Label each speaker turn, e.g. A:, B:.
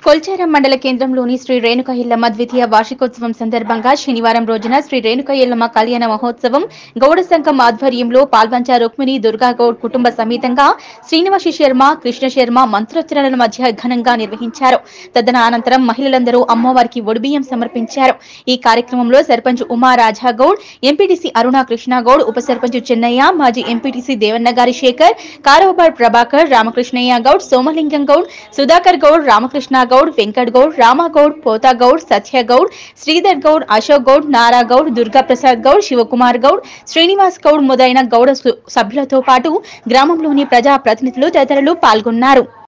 A: కొల్చారం మండల కేంద్రంలోని శ్రీ రేణుక ఎల్లమ్మ ద్వితీయ వార్షికోత్సవం సందర్భంగా శనివారం రోజున శ్రీ రేణుక ఎల్లమ్మ కళ్యాణ మహోత్సవం గౌడ సంఘం ఆధ్వర్యంలో పాల్వంచ రుక్మిణి దుర్గా గౌడ్ కుటుంబ సమేతంగా శ్రీనివాసి శర్మ కృష్ణ శర్మ మంత్రోచ్చరణల మధ్య ఘనంగా నిర్వహించారు తదన అనంతరం మహిళలందరూ అమ్మవారికి ఒడిబియ్యం సమర్పించారు ఈ కార్యక్రమంలో సర్పంచ్ ఉమా రాజా గౌడ్ ఎంపీటీసీ అరుణ కృష్ణ గౌడ్ ఉప సర్పంచ్ చెన్నయ్య మాజీ ఎంపీటీసీ దేవన్నగారి శేఖర్ కారోబార్ ప్రభాకర్ రామకృష్ణయ్య గౌడ్ సోమలింగం గౌడ్ సుధాకర్ గౌడ్ రామకృష్ణ గౌడ్ వెంకట్ గౌడ్ రామగౌడ్ పోతా గౌడ్ సత్య గౌడ్ శ్రీధర్ గౌడ్ అశోక్ గౌడ్ నారా గౌడ్ దుర్గా ప్రసాద్ గౌడ్ శివకుమార్ గౌడ్ శ్రీనివాస్ గౌడ్ మొదలైన గౌడ సు- సభ్యులతో పాటు గ్రామంలోని ప్రజా ప్రతినిధులు తదితరులు పాల్గొన్నారు